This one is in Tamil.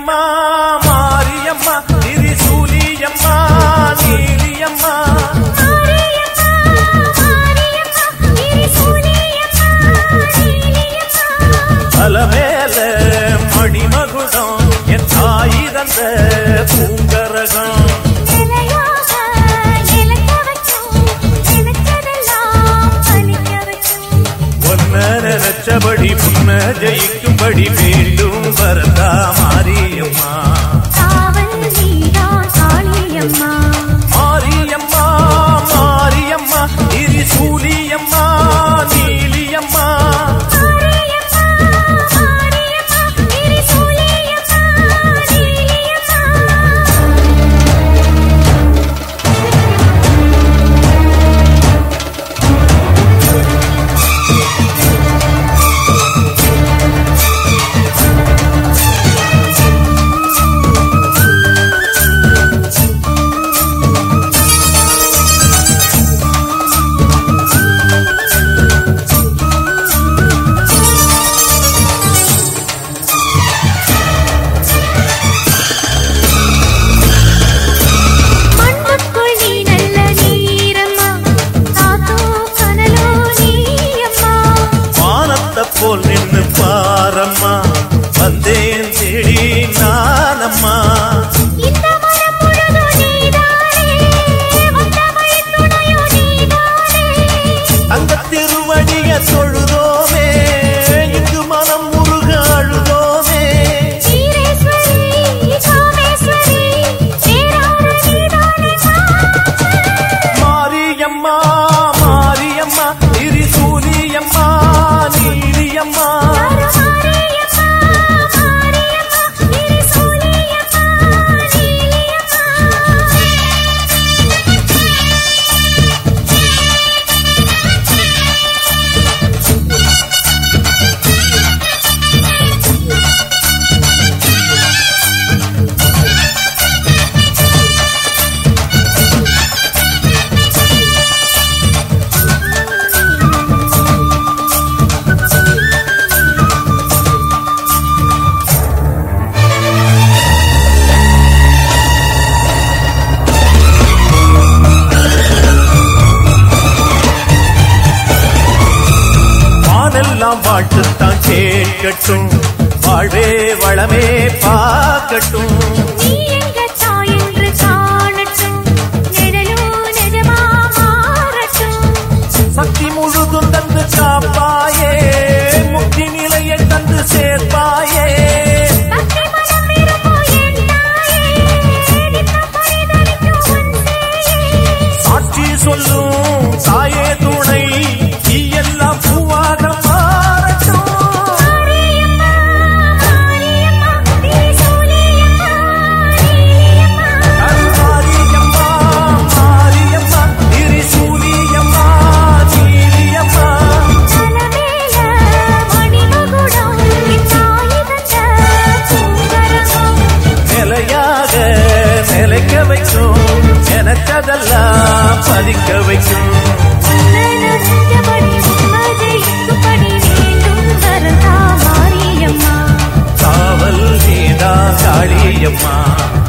மாரியம்மா மாரியம்மா திரிசூலியம்மா நீலியம்மா அலமேல மணிமகுடம் என் தாய் தந்த பூங்கரகம் ஒன்ன நினைச்சபடி முன்ன ஜெயிக்கும்படி மீண்டும் வரதா மாரியம்மா மாரியம்மா மாரியம்மா திரிசூலியம்மா நீலியம்மா மண்ணுக்குள் நீ நல்ல நீரம்மா காத்தோ கனலோ நீயம்மா வானத்தை போல் நின்னு பாரம்மா வந்தேன் தேடி நானம்மா இந்த மனம் முழுதும் நீதானே வந்த வழி துணையோ நீதானே அந்த திருவடிய தொழுதோமே இங்கு மனம் முருக அழுதோமே ஈரேஸ்வரி காமேஸ்வரி சேராத நீதானே மாரியம்மா மாரியம்மா திரிசூலியம்மா நீலியம்மா மாரியம்மா மாரியம்மா திரிசூலியம்மா நீலியம்மா வானெல்லாம் வாழ்த்துத்தான் கேட்கட்டும் வாழ்வே வளமே பார்க்கட்டும் நீ எங்க தாய் என்று காணட்டும் நிழலோ நிஜமா மாறட்டும் சக்தி முழுதும் தந்து காப்பாயே முக்தி நிலையை தந்து சேர்ப்பாயே பக்தி மனம் விரும்போ என் தாயே நித்தம் பரிதவிக்கும் உன் சேயே சாட்சி சொல்லும் தாயே துணை நீ எல்லாம் பூவாக மாறட்டும் மாரியம்மா மாரியம்மா திரிசூலியம்மா நீலியம்மா மாரியம்மா மாரியம்மா திரிசூலியம்மா நீலியம்மா தலமேல மணிமகுடம் என் தாய் தந்த பூங்கரகம் நிலையாக நிலைக்க வைக்கும் நினைச்சதெல்லாம் பதிக்க வைக்கும் நனஞ்சபடி உம்மஜெயிக்கும்படி வேண்டும் வரதா மாரியம்மா காவல் நீதா காளியம்மா